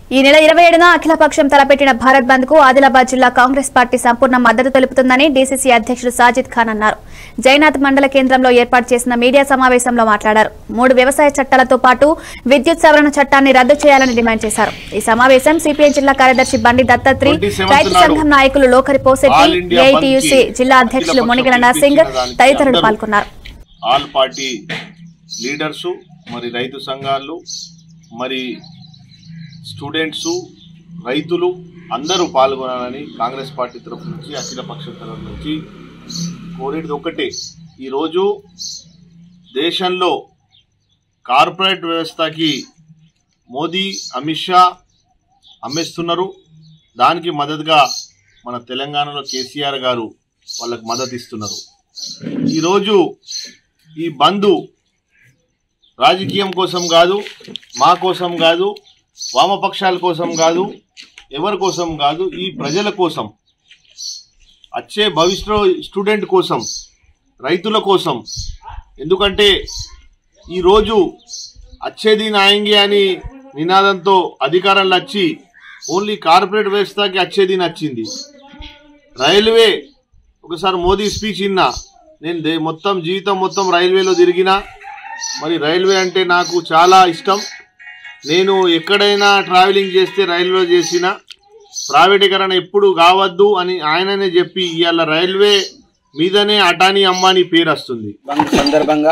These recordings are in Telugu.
ఈ నెల ఇరవై ఏడున అఖిలపక్షం తలపెట్టిన భారత్ బంద్ కు ఆదిలాబాద్ జిల్లా కాంగ్రెస్ పార్టీ సంపూర్ణ మద్దతు తెలుపుతుందని డీసీసీ అధ్యక్షుడు సాజిద్ ఖాన్ అన్నారు జైనాథ్ మండల కేంద్రంలో ఏర్పాటు చేసిన మీడియా సమావేశంలో మాట్లాడారు మూడు వ్యవసాయ చట్టాలతో పాటు విద్యుత్ సవరణ చట్టాన్ని రద్దు చేయాలని డిమాండ్ చేశారు ఈ సమావేశం సిపిఐ జిల్లా కార్యదర్శి బండి దత్తాత్రి 27th రైతు నాడు సంఘం నాయకులు లోకరి ఆల్ పోసెట్టి ఇండియా ఏఐటియుసి బంద్కి జిల్లా అధ్యక్షులు అఖిలపక్షం మునిగల నరసింగ్ పిలిపించిన దానికి తదితరులు అందరూ పాల్గొన్నారు ఆల్ పార్టీ లీడర్సు మరి రైతు సంఘాలు మరి స్టూడెంట్స్ రైతులు అందరూ పాల్గొనాలని కాంగ్రెస్ పార్టీ తరఫు నుంచి అఖిల పక్షం తరఫు నుంచి కోరేది ఒకటే ఈరోజు దేశంలో కార్పొరేట్ వ్యవస్థకి మోదీ అమిత్ షా అమ్మేస్తున్నారు దానికి మద్దతుగా మన తెలంగాణలో కేసీఆర్ గారు వాళ్ళకి మద్దతు ఇస్తున్నారు ఈరోజు ఈ బంధు రాజకీయం కోసం కాదు మా కోసం కాదు వామపక్షాల కోసం కాదు ఎవరి కోసం కాదు ఈ ప్రజల కోసం వచ్చే భవిష్యత్తులో స్టూడెంట్ కోసం రైతుల కోసం ఎందుకంటే ఈరోజు వచ్చేది నాయంగి అని నినాదంతో అధికారంలో వచ్చి ఓన్లీ కార్పొరేట్ వ్యవస్థకి వచ్చేది నచ్చింది రైల్వే ఒకసారి మోదీ స్పీచ్ విన్నా నేను దే- మొత్తం జీవితం మొత్తం రైల్వేలో తిరిగినా మరి రైల్వే అంటే నాకు చాలా ఇష్టం నేను ఎక్కడైనా ట్రావెలింగ్ చేస్తే రైల్వే చేసిన ప్రైవేటీకరణ ఎప్పుడు కావద్దు అని ఆయననే చెప్పి ఇవాళ రైల్వే మీదనే అటానీ అంబానీ పేరు వస్తుంది బంద్ సందర్భంగా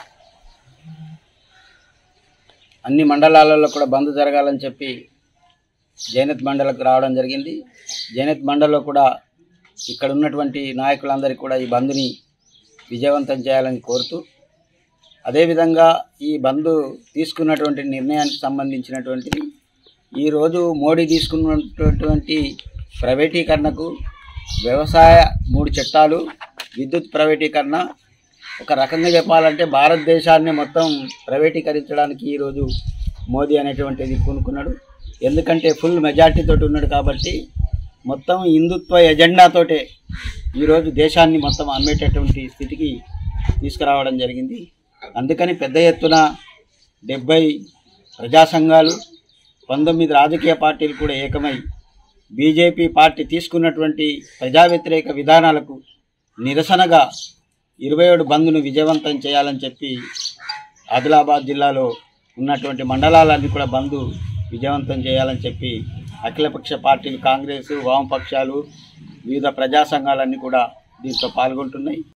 అన్ని మండలాలలో కూడా బంద్ జరగాలని చెప్పి జైనత్ మండలకు రావడం జరిగింది జైనత్ మండల్లో కూడా ఇక్కడ ఉన్నటువంటి నాయకులందరికీ కూడా ఈ బంద్ని విజయవంతం చేయాలని కోరుతూ అదేవిధంగా ఈ బంద్ తీసుకున్నటువంటి నిర్ణయానికి సంబంధించినటువంటిది ఈరోజు మోడీ తీసుకున్నటువంటి ప్రైవేటీకరణకు వ్యవసాయ మూడు చట్టాలు విద్యుత్ ప్రైవేటీకరణ ఒక రకంగా చెప్పాలంటే భారతదేశాన్ని మొత్తం ప్రైవేటీకరించడానికి ఈరోజు మోదీ అనేటువంటిది పూనుకున్నాడు ఎందుకంటే ఫుల్ మెజార్టీతో ఉన్నాడు కాబట్టి మొత్తం హిందుత్వ ఎజెండాతోటే ఈరోజు దేశాన్ని మొత్తం అమ్మేటటువంటి స్థితికి తీసుకురావడం జరిగింది అందుకని పెద్ద ఎత్తున డెబ్బై ప్రజా సంఘాలు పంతొమ్మిది రాజకీయ పార్టీలు కూడా ఏకమై బీజేపీ పార్టీ తీసుకున్నటువంటి ప్రజా వ్యతిరేక విధానాలకు నిరసనగా ఇరవై ఏడు బంద్ను విజయవంతం చేయాలని చెప్పి ఆదిలాబాద్ జిల్లాలో ఉన్నటువంటి మండలాలన్నీ కూడా బంద్ విజయవంతం చేయాలని చెప్పి అఖిలపక్ష పార్టీలు కాంగ్రెస్ వామపక్షాలు వివిధ ప్రజా సంఘాలన్నీ కూడా దీంట్లో పాల్గొంటున్నాయి